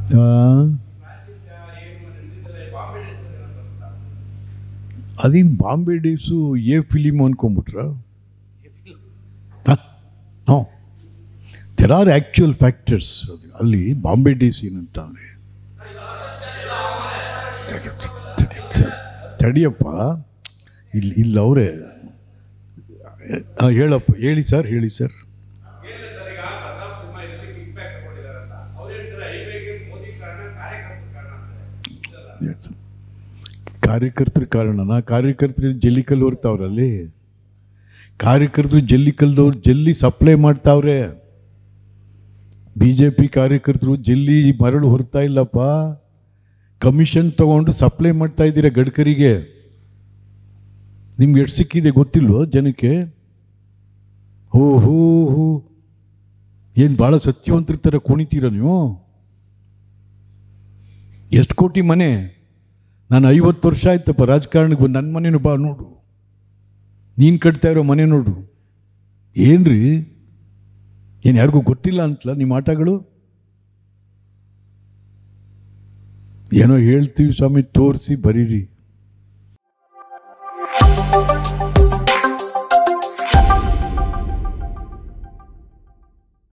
ಅದೇನು Bombay days a film ಅನ್ಕೊಂಬಿಟ್ರ no there are actual factors ಅಲ್ಲಿ ಬಾಂಬೆ ಡೇಸ್ ಏನಂತ ಅಂದರೆ ತಡಿಯಪ್ಪ ಇಲ್ಲಿ ಇಲ್ಲಿ ಅವರೇ ಹೇಳಪ್ಪ ಹೇಳಿ ಸರ್ ಹೇಳಿ ಸರ್ ಕಾರ್ಯಕರ್ತರ ಕಾರಣನ ಕಾರ್ಯಕರ್ತರು ಜಲ್ಲಿ ಕಲ್ಲು ಹೊರ್ತಾವ್ರಲ್ಲಿ ಕಾರ್ಯಕರ್ತರು ಜಲ್ಲಿ ಕಲ್ದವ್ರು ಜಲ್ಲಿ ಸಪ್ಲೈ ಮಾಡ್ತಾವ್ರೆ ಬಿ ಜೆ ಪಿ ಕಾರ್ಯಕರ್ತರು ಜಲ್ಲಿ ಮರಳು ಹೊರ್ತಾ ಇಲ್ಲಪ್ಪ ಕಮಿಷನ್ ತಗೊಂಡು ಸಪ್ಲೈ ಮಾಡ್ತಾ ಇದ್ದೀರಾ ಗಡ್ಕರಿಗೆ ನಿಮ್ಗೆ ಎಷ್ಟು ಸಿಕ್ಕಿದೆ ಗೊತ್ತಿಲ್ವೋ ಜನಕ್ಕೆ ಹೋ ಹೋ ಹೋ ಏನು ಭಾಳ ಸತ್ಯವಂತರ ಥರ ಕುಣಿತೀರ ನೀವು ಎಷ್ಟು ಕೋಟಿ ಮನೆ ನಾನು ಐವತ್ತು ವರ್ಷ ಆಯ್ತಪ್ಪ ರಾಜಕಾರಣಕ್ಕೆ ಬಂದು ನನ್ನ ಮನೆನೂ ಬಾ ನೋಡು ನೀನು ಕಟ್ತಾ ಇರೋ ಮನೆ ನೋಡು ಏನ್ರಿ ಏನು ಯಾರಿಗೂ ಗೊತ್ತಿಲ್ಲ ಅಂತಲ್ಲ ನಿಮ್ಮ ಆಟಗಳು ಏನೋ ಹೇಳ್ತೀವಿ ಸ್ವಾಮಿ ತೋರಿಸಿ ಬರೀರಿ